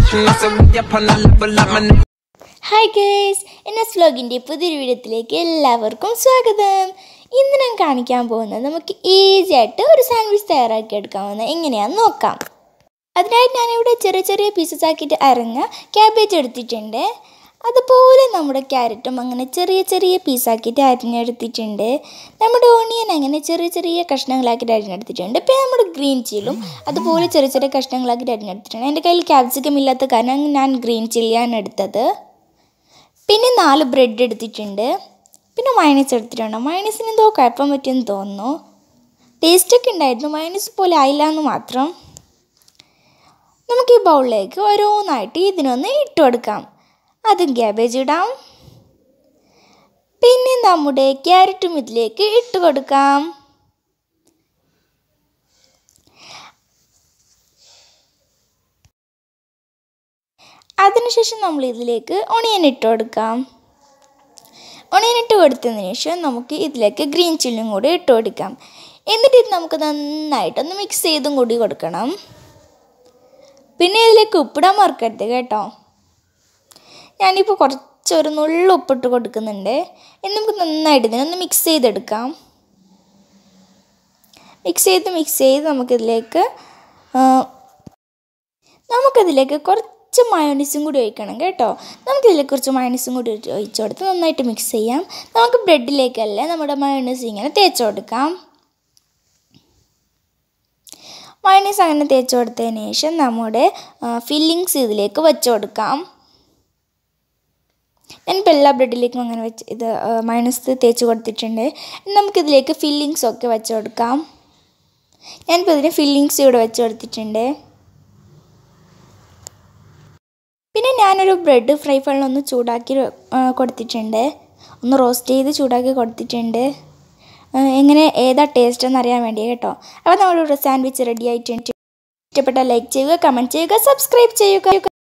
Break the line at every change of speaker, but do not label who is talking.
And I said, we up on a level like my name.
Hi guys N S വ്ലോഗിൻ്റെ പുതിയൊരു വീഡിയോത്തിലേക്ക് എല്ലാവർക്കും സ്വാഗതം ഇന്ന് ഞാൻ കാണിക്കാൻ പോകുന്നത് നമുക്ക് ഈസി ആയിട്ട് ഒരു സാൻഡ്വിച്ച് തയ്യാറാക്കി എടുക്കാവുന്ന എങ്ങനെയാണെന്ന് നോക്കാം അതിനായിട്ട് ഞാനിവിടെ ചെറിയ ചെറിയ പീസസ് ആക്കിയിട്ട് അരഞ്ഞ ക്യാബേജ് എടുത്തിട്ടുണ്ട് അതുപോലെ നമ്മുടെ ക്യാരറ്റും അങ്ങനെ ചെറിയ ചെറിയ പീസാക്കിയിട്ട് അരിഞ്ഞെടുത്തിട്ടുണ്ട് നമ്മുടെ ഓണിയൻ അങ്ങനെ ചെറിയ ചെറിയ കഷ്ണങ്ങളാക്കിയിട്ട് അരിഞ്ഞെടുത്തിട്ടുണ്ട് പിന്നെ നമ്മുടെ ഗ്രീൻ ചില്ലും അതുപോലെ ചെറിയ ചെറിയ കഷ്ണങ്ങളാക്കിയിട്ട് അരിഞ്ഞെടുത്തിട്ടുണ്ട് എൻ്റെ കയ്യിൽ ക്യാപ്സിക്കം ഇല്ലാത്ത കാരണം ഞാൻ ഗ്രീൻ ചില്ലിയാണ് എടുത്തത് പിന്നെ നാല് ബ്രെഡ് എടുത്തിട്ടുണ്ട് പിന്നെ മയണീസ് എടുത്തിട്ടുണ്ട് മയണീസിന് എന്തോ കുഴപ്പം പറ്റിയെന്ന് തോന്നുന്നു ടേസ്റ്റൊക്കെ ഉണ്ടായിരുന്നു മയണീസ് പോലെ ആയില്ല എന്ന് മാത്രം നമുക്ക് ഈ ബൗളിലേക്ക് ഓരോന്നായിട്ട് ഇതിനൊന്ന് ഇട്ട് കൊടുക്കാം അതും ക്യാബേജ് ഇടാം പിന്നെ നമ്മുടെ ക്യാരറ്റും ഇതിലേക്ക് ഇട്ട് കൊടുക്കാം അതിനുശേഷം നമ്മൾ ഇതിലേക്ക് ഒണിയൻ ഇട്ട് കൊടുക്കാം ഒണിയൻ ഇട്ട് കൊടുത്തതിന് ശേഷം നമുക്ക് ഇതിലേക്ക് ഗ്രീൻ ചില്ലിയും കൂടി ഇട്ട് കൊടുക്കാം എന്നിട്ട് ഇത് നമുക്ക് നന്നായിട്ടൊന്ന് മിക്സ് ചെയ്തും കൂടി കൊടുക്കണം പിന്നെ ഇതിലേക്ക് ഉപ്പിടാൻ മറക്കരുത് കേട്ടോ ഞാനിപ്പോൾ കുറച്ചൊരു നുള്ളു ഉപ്പിട്ട് കൊടുക്കുന്നുണ്ട് എന്ന് നമുക്ക് നന്നായിട്ട് ഇതിനൊന്ന് മിക്സ് ചെയ്തെടുക്കാം മിക്സ് ചെയ്ത് മിക്സ് ചെയ്ത് നമുക്കിതിലേക്ക് ആ, നമുക്കതിലേക്ക് കുറച്ച് മയോണീസും കൂടി ഒഴിക്കണം കേട്ടോ നമുക്കിതിലേക്ക് കുറച്ച് മയോണീസും കൂടി ഒഴിച്ച് ഒഴിച്ച് കൊടുത്ത് നന്നായിട്ട് മിക്സ് ചെയ്യാം നമുക്ക് ബ്രെഡിലേക്കല്ലേ നമ്മുടെ മയോണീസ് ഇങ്ങനെ തേച്ച് കൊടുക്കാം മയോണീസ് അങ്ങനെ തേച്ച് കൊടുത്തതിന് ശേഷം നമ്മുടെ ഫില്ലിങ്സ് ഇതിലേക്ക് വെച്ച് കൊടുക്കാം ഞാനിപ്പോൾ എല്ലാ ബ്രെഡിലേക്കും അങ്ങനെ വെച്ച് ഇത് മയോണീസ് തേച്ച് കൊടുത്തിട്ടുണ്ട് ഇനി നമുക്കിതിലേക്ക് ഫില്ലിങ്സ് ഒക്കെ വെച്ച് കൊടുക്കാം ഞാനിപ്പോൾ ഇതിന് ഫില്ലിങ്സ് ഇവിടെ വെച്ച് കൊടുത്തിട്ടുണ്ട് പിന്നെ ഞാനൊരു ബ്രെഡ് ഫ്രൈ ഫളിലൊന്ന് ചൂടാക്കി ആ, കൊടുത്തിട്ടുണ്ട് ഒന്ന് റോസ്റ്റ് ചെയ്ത് ചൂടാക്കി കൊടുത്തിട്ടുണ്ട് ആ, എങ്ങനെ ഏതാ ടേസ്റ്റ് എന്ന് അറിയാൻ വേണ്ടി കേട്ടോ അപ്പോൾ നമ്മളിവിടെ സാൻഡ്വിച്ച് റെഡി ആയിട്ടുണ്ട് ഇഷ്ടപ്പെട്ടാൽ ലൈക്ക് ചെയ്യുക കമൻറ്റ് ചെയ്യുക സബ്സ്ക്രൈബ് ചെയ്യുക